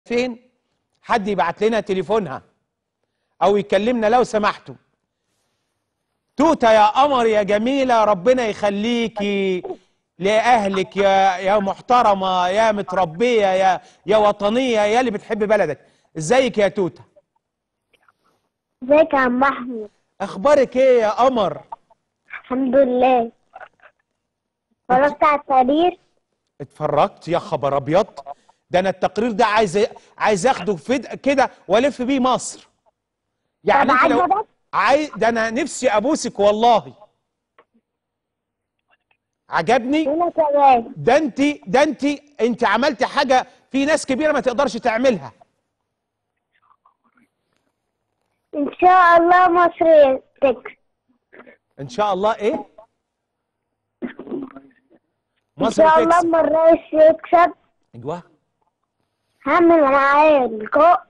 فين حد يبعت لنا تليفونها او يكلمنا لو سمحتوا توته يا قمر يا جميله ربنا يخليكي لاهلك يا يا محترمه يا متربيه يا يا وطنيه يا اللي بتحب بلدك ازيك يا توته ازيك يا عم احمد اخبارك ايه يا قمر الحمد لله اتفرجت على التقرير اتفرجت يا خبر ابيض ده انا التقرير ده عايز عايز اخده فد كده والف بيه مصر يعني طب انت لو عجبك؟ عايز ده انا نفسي ابوسك والله عجبني وانا كمان ده انت ده انت انت عملتي حاجه في ناس كبيره ما تقدرش تعملها ان شاء الله مصر تكسب ان شاء الله ايه ان مصر شاء الله تكسب اما الرئيس يكسب ايوه هعمل معاه لقاء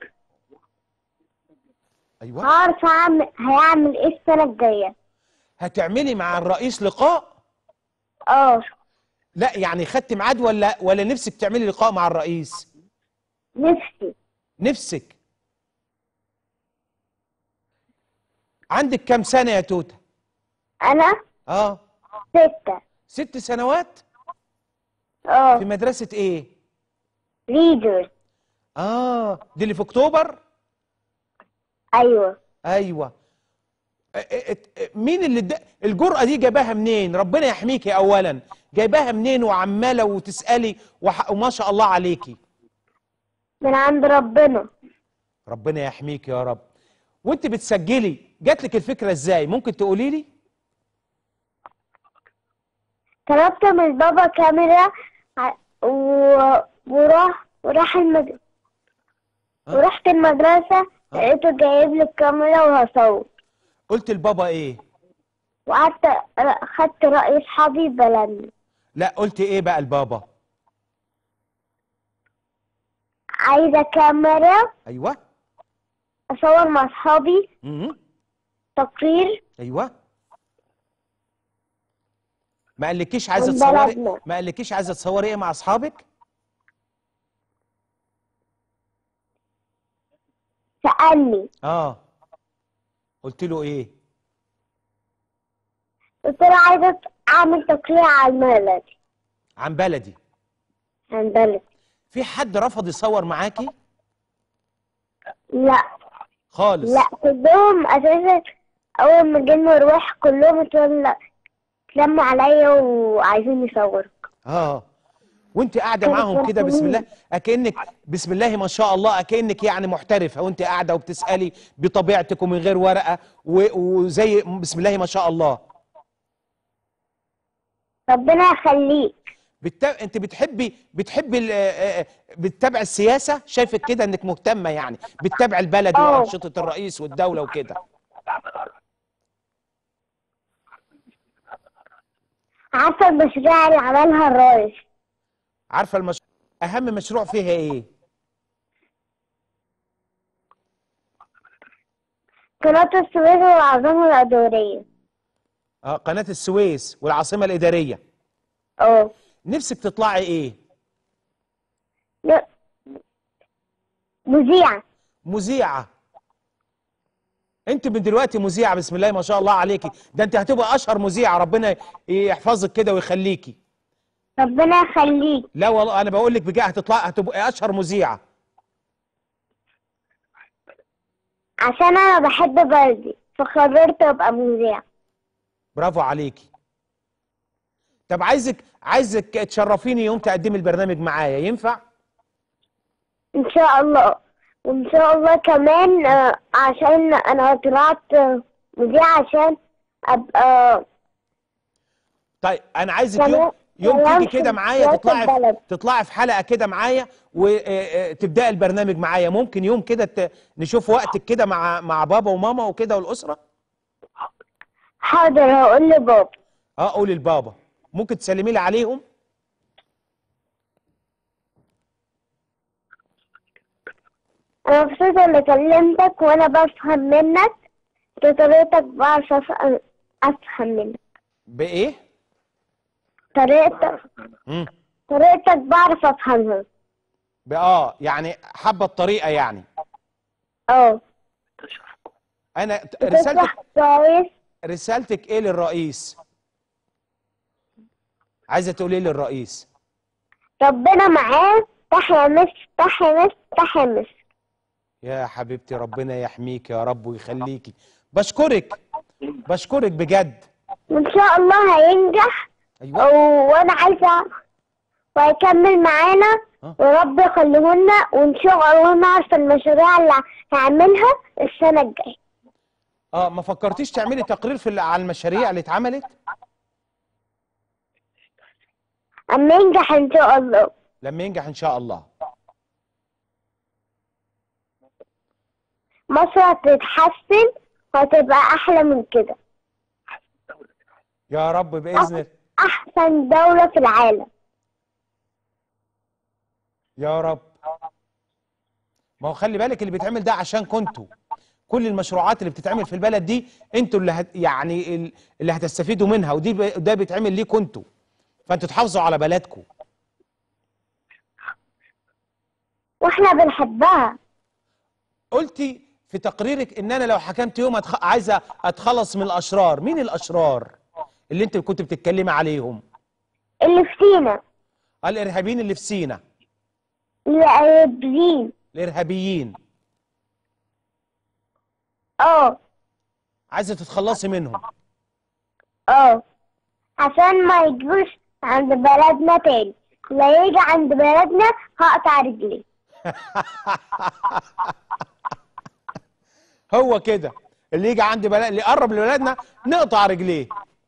ايوه هعرف هعمل هيعمل ايه السنة الجاية هتعملي مع الرئيس لقاء اه لا يعني خدت ميعاد ولا ولا نفسك تعملي لقاء مع الرئيس نفسي نفسك عندك كام سنة يا توتة؟ انا اه ستة ست سنوات في اه مدرسة ايه؟ ليدر اه دي اللي في اكتوبر؟ ايوه ايوه ا- ا- ا- مين اللي د... الجرأة دي جايباها منين؟ ربنا يحميكي اولا جايباها منين وعمالة وتسألي وح... وما شاء الله عليكي من عند ربنا ربنا يحميكي يا رب وانت بتسجلي جات لك الفكرة ازاي؟ ممكن تقولي لي؟ طلبت من بابا كاميرا ع- و... وراح وراح المد... آه. ورحت المدرسة لقيته جايب لي الكاميرا وهصور قلت لبابا ايه؟ وقعدت أ- خدت رأي أصحابي بلدنا لا قلت ايه بقى لبابا؟ عايزة كاميرا ايوه أصور مع أصحابي مم. تقرير ايوه ما قالكيش عايزه من تصوري بلدنا. ما قالكيش عايزه تصوري ايه مع اصحابك سألني اه قلت له ايه قلت له عايزة أعمل تقرير عن بلدي عن بلدي عن بلدي في حد رفض يصور معاكي لا خالص لا كلهم أساسا أول ما جينا نروح كلهم اتولى- اتلموا عليا وعايزين يصوروا اه وانت قاعده كانوا معاهم كده بسم الله فرحانين. اكنك بسم الله ما شاء الله اكنك يعني محترفه وانت قاعده وبتسالي بطبيعتك ومن غير ورقه و- وزي بسم الله ما شاء الله ربنا يخليك بت... انت بتحبي بتحبي ال- آه، آه، بتتابع السياسه شايفك كده انك مهتمه يعني بتتابع البلد اه. وانشطه الرئيس والدوله وكده عارفة المشاريع اللي عملها الرئيس عارفه المشروع اهم مشروع فيها ايه قناة السويس والعاصمة الأدورية اه قناه السويس والعاصمه الاداريه اه نفسك تطلعي ايه لا. مذيعة مذيعه انت من دلوقتي مذيعه بسم الله ما شاء الله عليكي ده انت هتبقى اشهر مذيعه ربنا يحفظك كده ويخليكي ربنا يخليك لا والله انا بقول لك بجد هتطلع هتبقى اشهر مذيعه عشان أنا بحب بلدي فقررت أبقى مذيعة برافو عليكي طب عايزك عايزك تشرفيني يوم تقدمي البرنامج معايا ينفع إن شاء الله وإن شاء الله كمان آه، عشان أنا طلعت آه، مذيعة عشان أبقى طيب انا عايزك كمان- يوم يوم كمان تيجي كده في معايا سياسة تطلعي في البلد. تطلعي في حلقه كده معايا وتبداي البرنامج معايا ممكن يوم كده ت- نشوف وقتك كده مع مع بابا وماما وكده والاسره حاضر هقول لبابا اه قولي لبابا ممكن تسلمي لي عليهم أنا مبسوطة إني كلمتك وأنا بفهم منك بطريقتك بعرف أفهم أفهم منك بايه طريقتك مم. طريقتك بعرف أفهمها اه يعني حابه الطريقه يعني اه انا ت- رسالتك بتشرح كويس رسالتك ايه للرئيس عايزه تقولي ايه للرئيس ربنا معاه تحيا مصر تحيا مصر تحيا مصر يا حبيبتي ربنا يحميك يا رب ويخليكي بشكرك بشكرك بجد وإن شاء الله هينجح ايوه وانا عايزه وهيكمل معانا اه. ورب يخليهولنا وان شاء الله نعرف المشاريع اللي هعملها السنه الجايه اه ما فكرتيش تعملي تقرير في ال- على المشاريع اللي اتعملت اما ينجح ان شاء الله لما ينجح ان شاء الله مصر هتتحسن وهتبقى احلى من كده يا رب باذن الله احسن دوله في العالم يا رب ما هو خلي بالك اللي بيتعمل ده عشان كنتوا كل المشروعات اللي بتتعمل في البلد دي انتوا اللي هت يعني ال- اللي هتستفيدوا منها ودي ب- ده بيتعمل ليكوا انتوا فانتوا تحافظوا على بلدكم واحنا بنحبها قلتي في تقريرك ان انا لو حكمت يوم أتخ... عايزه اتخلص من الاشرار مين الاشرار اللي انت كنت بتتكلمي عليهم اللي في سينا الارهابيين اللي في سينا الارهابيين الارهابيين اه عايزه تتخلصي منهم اه عشان ما يجوش عند بلدنا تاني لا يجي عند بلدنا هقطع رجليه هو كده اللي يجي عند بلد اللي يقرب لبلدنا نقطع رجليه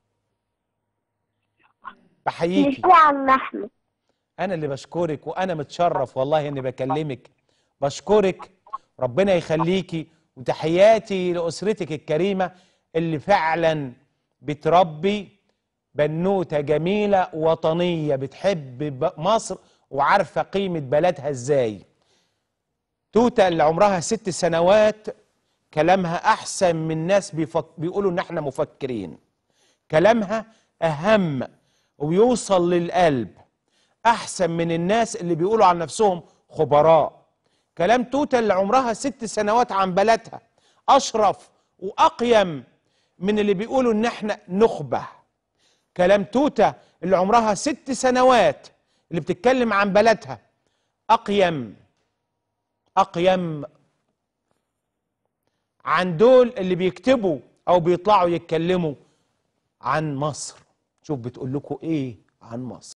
بحييكي مش يا عم احمد انا اللي بشكرك وانا متشرف والله اني بكلمك بشكرك ربنا يخليكي وتحياتي لاسرتك الكريمه اللي فعلا بتربي بنوته جميله وطنيه بتحب ب- مصر وعارفه قيمه بلدها ازاي توته اللي عمرها ست سنوات كلامها احسن من ناس بيفك... بيقولوا ان احنا مفكرين كلامها اهم ويوصل للقلب احسن من الناس اللي بيقولوا عن نفسهم خبراء كلام توته اللي عمرها ست سنوات عن بلدها اشرف واقيم من اللي بيقولوا ان احنا نخبه كلام توته اللي عمرها ست سنوات اللي بتتكلم عن بلدها اقيم اقيم عن دول اللي بيكتبوا او بيطلعوا يتكلموا عن مصر شوف بتقول لكم ايه عن مصر